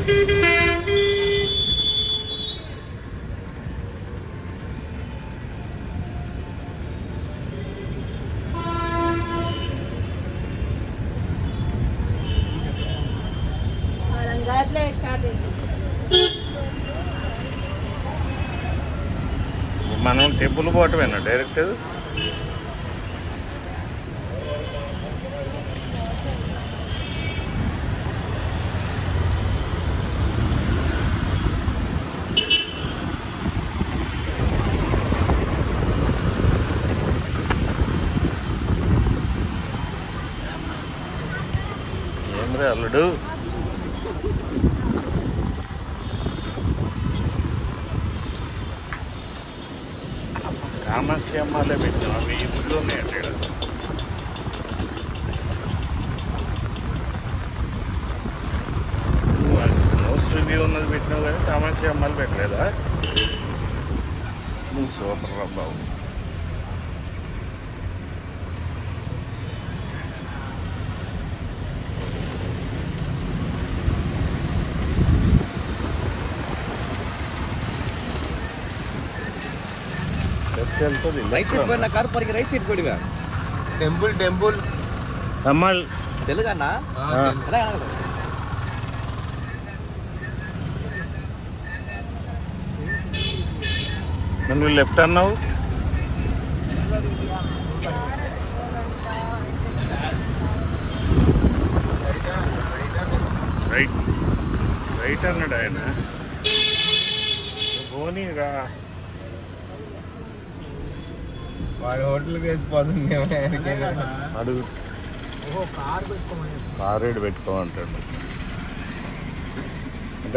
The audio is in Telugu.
అట్లే స్టార్ట్ అయింది మనం టెంపుల్ పోవటమేనా డైరెక్ట్ ఏం రే అల్లుడు కామాక్షి అమ్మాలే పెట్టాం అవి ఇంట్లో ఉన్నాయండి ఈడ. మోస్ట్ రివ్యూ ఉన్నది పెట్టినావు కానీ కామాక్షి అమ్మాలు పెట్టలేదా నువ్వు సూపర్ రా బాబు లెఫ్ట్ వెళ్తుంది రైట్ సైడ్ పోయిన కారు పరికి రైట్ సైడ్ పోయిగా టెంపుల్ టెంపుల్ అమ్మాళ్ళు తెలుగు అన్న ఆ. అదే అన్న. నువ్వు లెఫ్ట్ అన్నావు రైట్ రైట్ అన్నాడు ఆయన పోనీగా వాడు హోటల్కి వేసిపోతుంది అడుగు కారు పెట్టుకోమంటాడు